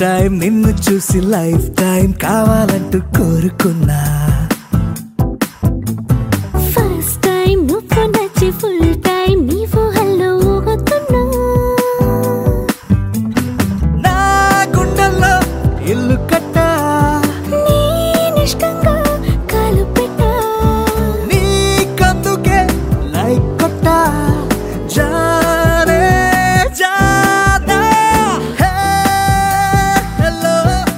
Time నిన్ను చూసి life time కావాలంటూ కోరుకున్నా ఫస్ట్ టైం నువ్వు నచ్చి ఫుల్ టైం నీవు హల్లో ఊగుతున్నా నా గుండెల్లో ఇల్లు కట్టా నేనిష్టంగా కాలు పెట్టా నీకందుకే లైక్ కొట్టా జానే జానా హే హలో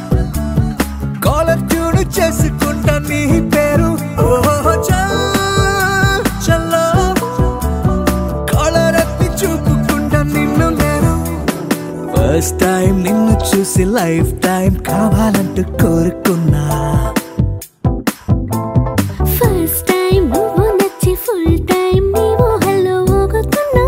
కాలర్ ట్యూన్ చేసుకుంటా నీ పేరు ఓ చల్ చల్లో కాలర్ ఎత్తి చూపుకుంటా నిన్ను నేను ఫస్ట్ టైం నిన్ను చూసి లైఫ్ టైం కావాలంటూ కోరుకున్నా ఫస్ట్ టైం నువ్వు నచ్చి ఫుల్ టైం నీవు హల్లో ఊగుతున్నా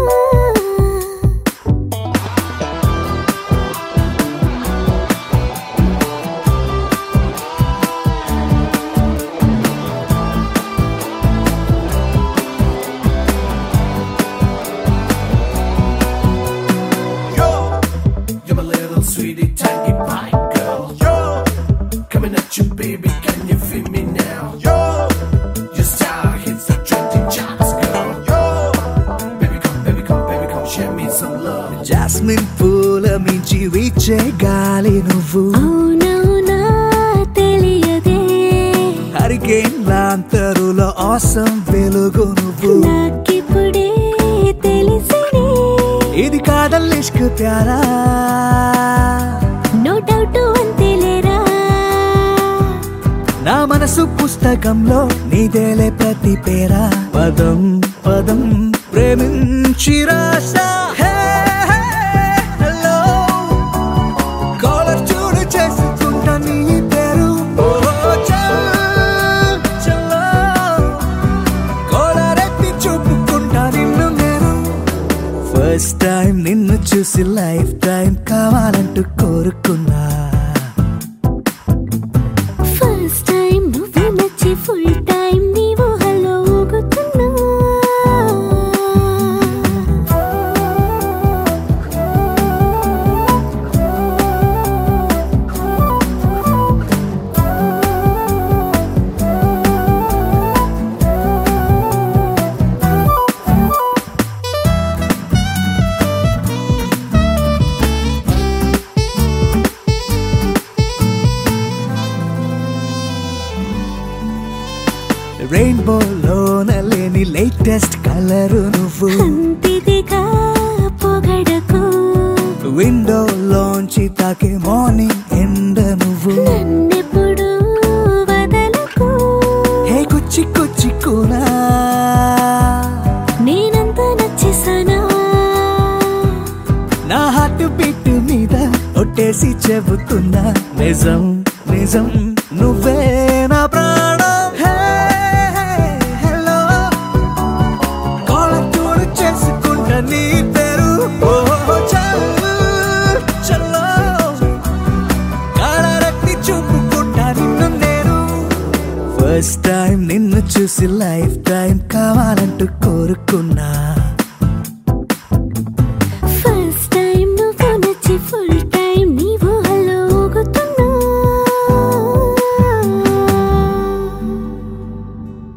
Yo, you're my little sweetie tiny pie girl. Yo, coming at you, baby, can you feel me now? Yo, your style hits the trending charts, girl. Yo, baby come, baby come, baby come, share me some love. Jasmine పూల మించి వీచే గాలి నువ్వు అవునవునా తెలియదే hurricane లాంతరులో awesome వెలుగు నువ్వు నాకిప్పుడే తెలిసినే ఇది కాదల్ ఇష్క్ ప్యారా నో డౌట్ అంతేలేరా నా మనసు పుస్తకంలో నీదేలే ప్రతి పేరా పదం పదం ప్రేమించి రాసా హే, హే, హలో. కాలర్ చూడు చేసుకుంటా నీ పేరు ఓ, చల్, చల్లో. కాలర్ ఎత్తి చూపుకుంటా నిన్ను నేను ఫస్ట్ టైం నిన్ను చూసి లైఫ్ టైం కావాలంటూ కోరుకున్నా ఫస్ట్ టైం నువ్వు నచ్చి ఫుల్ టైం నీవు హలో ఊగుతున్నా రెయిన్బోలోన లేని లేటెస్ట్ కలరు నువ్వు అంతిదిగా పొగడకు విండోలోంచి తాకే మార్నింగ్ ఎండ నువ్వు నన్నెప్పుడు వదలకు హే కుచ్చి కుచ్చి కూనా నేనంత నచ్చేసానా నా హార్ట్ బీట్ మీద ఒట్టేసి చెబుతున్నా నిజం నిజం నువ్వే నా ప్రాణం hey, hey, hello caller tune చేసుకుంటా నీ పేరు ఓ చల్ చల్లో కాలరెత్తి చూపుకుంటా నిన్ను నేను ఫస్ట్ టైం నిన్ను చూసి లైఫ్ టైం కావాలంటూ కోరుకున్నా